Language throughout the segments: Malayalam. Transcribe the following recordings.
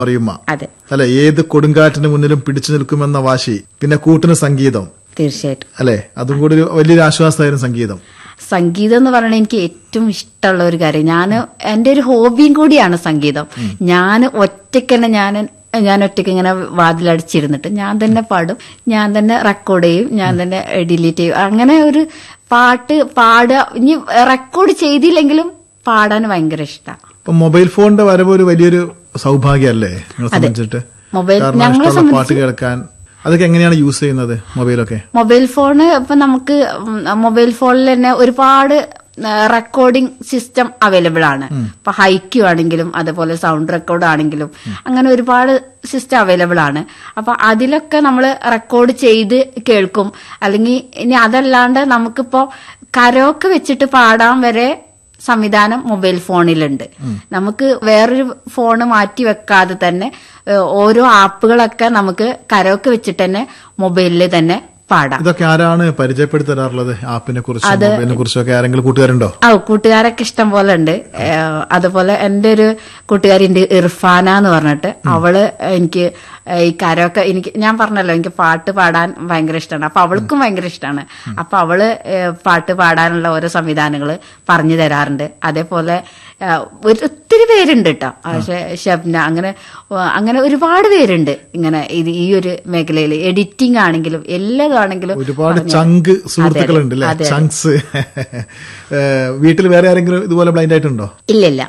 അറിയുമ്മ അതെ അല്ലെ ഏത് കൊടുങ്കാറ്റിന് മുന്നിലും പിടിച്ചു നിൽക്കുമെന്ന വാശി പിന്നെ കൂട്ടിന് സംഗീതം തീർച്ചയായിട്ടും അല്ലെ അതും കൂടി ഒരു വലിയൊരു ആശ്വാസമായിരുന്നു സംഗീതം സംഗീതം എന്ന് പറയുന്നത് എനിക്ക് ഏറ്റവും ഇഷ്ടമുള്ള ഒരു കാര്യം ഞാൻ എന്റെ ഒരു ഹോബിയും കൂടിയാണ് സംഗീതം ഞാൻ ഒറ്റയ്ക്ക് തന്നെ ഞാൻ ഞാൻ ഒറ്റയ്ക്ക് ഇങ്ങനെ വാതിലടിച്ചിരുന്നിട്ട് ഞാൻ തന്നെ പാടും ഞാൻ തന്നെ റെക്കോർഡ് ചെയ്യും ഞാൻ തന്നെ ഡിലീറ്റ് ചെയ്യും അങ്ങനെ ഒരു പാട്ട് പാടുക ഇനി റെക്കോർഡ് ചെയ്തില്ലെങ്കിലും പാടാൻ ഭയങ്കര ഇഷ്ടമാണ് ഇപ്പൊ മൊബൈൽ ഫോണിന്റെ വരവ് ഒരു വലിയൊരു സൗഭാഗ്യമല്ലേ നിങ്ങളെ സംബന്ധിച്ചിട്ട് മൊബൈൽ കാരണം ഞങ്ങളെ ഇഷ്ടമുള്ള പാട്ട് കേൾക്കാൻ അതൊക്കെ എങ്ങനെയാണ് യൂസ് ചെയ്യുന്നത് മൊബൈലൊക്കെ മൊബൈൽ ഫോണ് ഇപ്പൊ നമുക്ക് ഉം, മൊബൈൽ ഫോണിൽ തന്നെ ഒരുപാട് റെക്കോർഡിംഗ് സിസ്റ്റം അവൈലബിൾ ആണ് ഇപ്പൊ ഹൈക്യു ആണെങ്കിലും അതുപോലെ സൗണ്ട് റെക്കോർഡ് ആണെങ്കിലും അങ്ങനെ ഒരുപാട് സിസ്റ്റം അവൈലബിൾ ആണ് അപ്പൊ അതിലൊക്കെ നമ്മൾ റെക്കോർഡ് ചെയ്ത് കേൾക്കും അല്ലെങ്കിൽ ഇനി അതല്ലാണ്ട് നമുക്കിപ്പോ കരോക്കെ വെച്ചിട്ട് പാടാൻ വരെ സംവിധാനം മൊബൈൽ ഫോണിലുണ്ട് നമുക്ക് വേറൊരു ഫോണ് മാറ്റി വെക്കാതെ തന്നെ ഏഹ്, ഓരോ ആപ്പുകളൊക്കെ നമുക്ക് കരോക്കെ വെച്ചിട്ട് തന്നെ മൊബൈലിൽ തന്നെ പാടാം ഇതൊക്കെ ആരാണ് പരിചയപ്പെടുത്തി തരാറുള്ളത് ആപ്പിനെ കുറിച്ചും മൊബൈലിനെ കുറിച്ചും ഒക്കെ ആരെങ്കിലും കൂട്ടുകാരുണ്ടോ ആ കൂട്ടുകാരൊക്കെ ഇഷ്ടം പോലെ ഉണ്ട് ഏഹ്, അതുപോലെ എന്റെ ഒരു കൂട്ടുകാരിണ്ട് ഇർഫാന എന്ന് പറഞ്ഞിട്ട് അവള് എനിക്ക് ഈ കരോക്കെ എനിക്ക് ഞാൻ പറഞ്ഞല്ലോ എനിക്ക് പാട്ട് പാടാൻ ഭയങ്കര ഇഷ്ടമാണ് അപ്പൊ അവൾക്കും ഭയങ്കര ഇഷ്ടമാണ് അപ്പൊ അവള് ഏഹ്, പാട്ട് പാടാനുള്ള ഓരോ സംവിധാനങ്ങൾ പറഞ്ഞു തരാറുണ്ട് അതേപോലെ ഏഹ്, ഒരു ഒത്തിരി പേരുണ്ട് കേട്ടോ പക്ഷെ ഷബ്ന അങ്ങനെ ഏഹ്, അങ്ങനെ ഒരുപാട് പേരുണ്ട് ഇങ്ങനെ ഇത് ഈ ഒരു മേഖലയിൽ എഡിറ്റിംഗ് ആണെങ്കിലും എല്ലാതും ആണെങ്കിലും ഒരുപാട് ചങ്ക് സുഹൃത്തുക്കളുണ്ട് അല്ലെ അതെ, അതെ. ചങ്ക്സ് വീട്ടിൽ വേറെ ആരെങ്കിലും ഇതുപോലെ ബ്ലൈൻഡ് ആയിട്ടുണ്ടോ ഇല്ലില്ല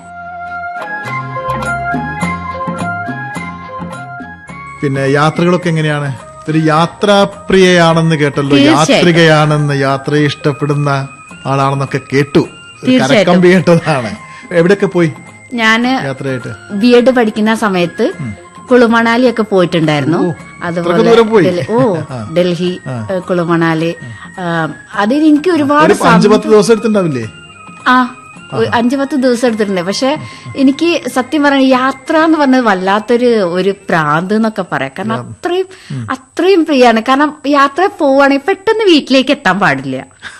പിന്നെ യാത്രകളൊക്കെ എങ്ങനെയാണ് ഒരു യാത്രാപ്രിയയാണെന്ന് കേട്ടല്ലോ തീർച്ചയായിട്ടും. യാത്രികയാണെന്ന് യാത്രയെ ഇഷ്ടപ്പെടുന്ന ആളാണെന്നൊക്കെ കേട്ടു ഒരു തീർച്ചയായിട്ടും. കരക്കമ്പി കേട്ടതാണ് എവിടെയൊക്കെ പോയി ഞാന് യാത്രയായിട്ട് ബി എഡ് പഠിക്കുന്ന സമയത്ത് കുളുമണാലി ഒക്കെ പോയിട്ടുണ്ടായിരുന്നു അതുപോലെ ദൂരം പോയി? ഡൽഹി- ഓ ഡൽഹി ഏഹ്, കുളുമണാലി ആം, അതിൽ എനിക്ക് ഒരുപാട് ഒരു അഞ്ചു പത്ത് ദിവസം എടുത്തിട്ടുണ്ടാവില്ലേ ആ ഒരു അഞ്ചു പത്ത് ദിവസം എടുത്തിട്ടുണ്ട് പക്ഷെ എനിക്ക് സത്യം പറഞ്ഞ യാത്ര എന്ന് പറഞ്ഞത് വല്ലാത്തൊരു ഒരു പ്രാന്ത് എന്നൊക്കെ പറയാം കാരണം അത്രയും അത്രയും പ്രിയാണ് കാരണം യാത്ര പോവാണെങ്കിൽ പെട്ടെന്ന് വീട്ടിലേക്ക് എത്താൻ പാടില്ല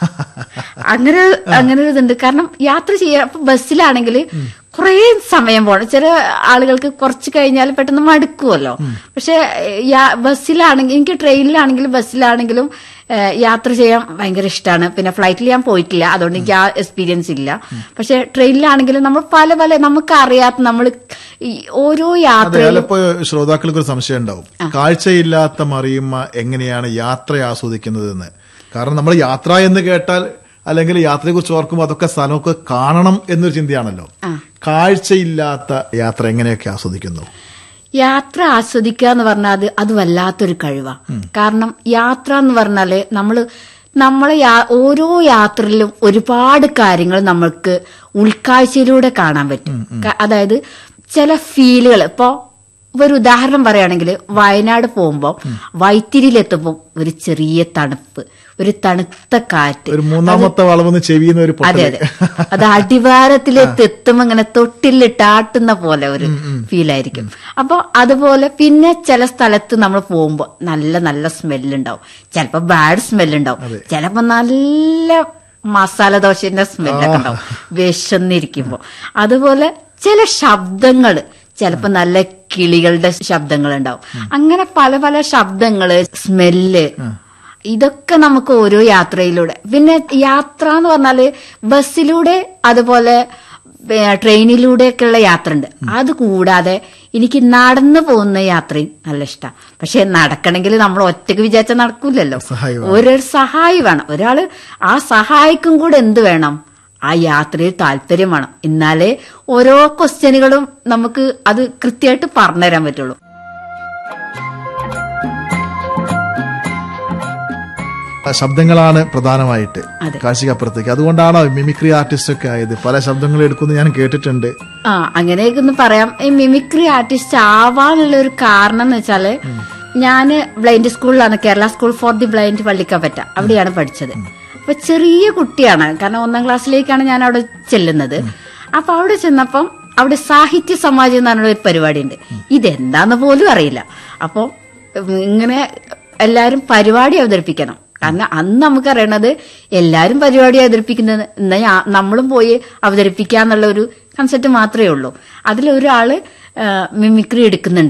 അങ്ങനെ അങ്ങനെ ഒരു ഇതുണ്ട് കാരണം യാത്ര ചെയ്യാൻ ഇപ്പൊ ബസ്സിലാണെങ്കിൽ കുറേ സമയം പോകണം ചില ആളുകൾക്ക് കുറച്ച് കഴിഞ്ഞാൽ പെട്ടെന്ന് മടുക്കുമല്ലോ പക്ഷെ യാ- ബസ്സിലാണെങ്കിൽ എനിക്ക് ട്രെയിനിലാണെങ്കിലും ബസ്സിലാണെങ്കിലും ഏഹ്, യാത്ര ചെയ്യാൻ ഭയങ്കര ഇഷ്ടമാണ് പിന്നെ ഫ്ലൈറ്റിൽ ഞാൻ പോയിട്ടില്ല അതുകൊണ്ട് എനിക്ക് ആ എക്സ്പീരിയൻസ് ഇല്ല പക്ഷെ ട്രെയിനിലാണെങ്കിലും നമ്മൾ പല പല നമുക്ക് അറിയാത്ത നമ്മൾ ഓരോ അതെ യാത്രയിലും ചിലപ്പോ ശ്രോതാക്കൾക്ക് ഒരു സംശയം ഉണ്ടാവും കാഴ്ചയില്ലാത്ത മറിയുമ്മ എങ്ങനെയാണ് യാത്ര ആസ്വദിക്കുന്നതെന്ന് കാരണം നമ്മൾ യാത്ര എന്ന് കേട്ടാൽ അല്ലെങ്കിൽ യാത്രയെ കുറിച്ച് ഓർക്കുമ്പോൾ അതൊക്കെ സ്ഥലമൊക്കെ കാണണം എന്നൊരു ചിന്തയാണല്ലോ കാഴ്ചയില്ലാത്ത യാത്ര എങ്ങനെയൊക്കെ ആസ്വദിക്കുന്നു യാത്ര ആസ്വദിക്കുക എന്ന് പറഞ്ഞാൽ അത് അത് വല്ലാത്തൊരു കഴിവാ കാരണം യാത്ര എന്ന് പറഞ്ഞാല് നമ്മള് നമ്മളെ യാ- ഓരോ യാത്രയിലും ഒരുപാട് കാര്യങ്ങൾ നമ്മൾക്ക് ഉൾക്കാഴ്ചയിലൂടെ കാണാൻ പറ്റും ക- അതായത് ചില ഫീലുകൾ ഇപ്പോ ഒരു ഉദാഹരണം പറയുകയാണെങ്കിൽ വയനാട് പോകുമ്പോൾ വൈത്തിരിയിലെത്തുമ്പോൾ ഒരു ചെറിയ തണുപ്പ് ഒരു തണുത്ത കാറ്റ് ഒരു മൂന്നാമത്തെ വളവെന്ന് ചെവിയുന്ന ഒരു അതെ പൊട്ടല് അതെ അത് അടിവാരത്തിലേക്ക് എത്തുമ്പോ ഇങ്ങനെ തൊട്ടിലിട്ട് ആട്ടുന്ന പോലെ ഒരു ഫീലായിരിക്കും അപ്പൊ അതുപോലെ പിന്നെ ചില സ്ഥലത്ത് നമ്മൾ പോകുമ്പോ നല്ല നല്ല സ്മെല്ലുണ്ടാവും ചിലപ്പോ ബാഡ് സ്മെല്ലുണ്ടാവും ചിലപ്പോ നല്ല മസാല ദോശന്റെ സ്മെല്ലൊക്കെ ഉണ്ടാവും വിശന്നിരിക്കുമ്പോ അതുപോലെ ചില ശബ്ദങ്ങള് ചിലപ്പോ നല്ല കിളികളുടെ ശബ്ദങ്ങൾ ഉണ്ടാവും അങ്ങനെ പല പല ശബ്ദങ്ങള് സ്മെല്ല് ഇതൊക്കെ നമുക്ക് ഓരോ യാത്രയിലൂടെ പിന്നെ യാത്ര എന്ന് പറഞ്ഞാല് ബസ്സിലൂടെ അതുപോലെ ഏ, ട്രെയിനിലൂടെയൊക്കെയുള്ള യാത്ര ഉണ്ട് അത് കൂടാതെ എനിക്ക് നടന്നു പോകുന്ന യാത്രയും നല്ല ഇഷ്ടമാണ് പക്ഷെ നടക്കണമെങ്കിൽ നമ്മൾ ഒറ്റയ്ക്ക് വിചാരിച്ചാൽ നടക്കൂലല്ലോ സഹായി ഒരു സഹായി വേണം ഒരാള് ആ സഹായിക്കും കൂടെ എന്ത് വേണം ആ യാത്രയിൽ താല്പര്യം വേണം എന്നാലേ ഓരോ ക്വസ്റ്റ്യനുകളും നമുക്ക് അത് കൃത്യമായിട്ട് പറഞ്ഞുതരാൻ പറ്റുള്ളൂ ശബ്ദങ്ങളാണ് പ്രധാനമായിട്ട് അതെ. കാഴ്ചക്കപ്പുറത്തേക്ക് അതുകൊണ്ടാണ് മിമിക്രി ആർട്ടിസ്റ്റ് ഒക്കെ ആയത് പല ശബ്ദങ്ങൾ എടുക്കുന്നത് ഞാൻ കേട്ടിട്ടുണ്ട് ആ അങ്ങനെയൊക്കെ ഒന്ന് പറയാം ഈ മിമിക്രി ആർട്ടിസ്റ്റ് ആവാനുള്ള ഒരു കാരണം എന്ന് വെച്ചാല് ഞാന് ബ്ലൈൻഡ് സ്കൂളിലാണ് Kerala school for the blind Pallikkappatta അവിടെയാണ് പഠിച്ചത് അപ്പൊ ചെറിയ കുട്ടിയാണ് കാരണം ഒന്നാം ക്ലാസ്സിലേക്കാണ് ഞാൻ അവിടെ ചെല്ലുന്നത് അപ്പൊ അവിടെ ചെന്നപ്പം അവിടെ സാഹിത്യ സമാജം എന്ന് പറഞ്ഞ ഒരു പരിപാടി ഉണ്ട് ഇതെന്താന്ന് പോലും അറിയില്ല അപ്പൊ ഉം, ഇങ്ങനെ എല്ലാരും പരിപാടി അവതരിപ്പിക്കണം കാരണം അന്ന് നമുക്കറിയണത് എല്ലാരും പരിപാടി അവതരിപ്പിക്കുന്നത് എന്നാ ഞാ- നമ്മളും പോയി അവതരിപ്പിക്കാന്നുള്ള ഒരു കൺസെപ്റ്റ് മാത്രമേ ഉള്ളൂ അതിലൊരാള് മിമിക്രി എടുക്കുന്നുണ്ട്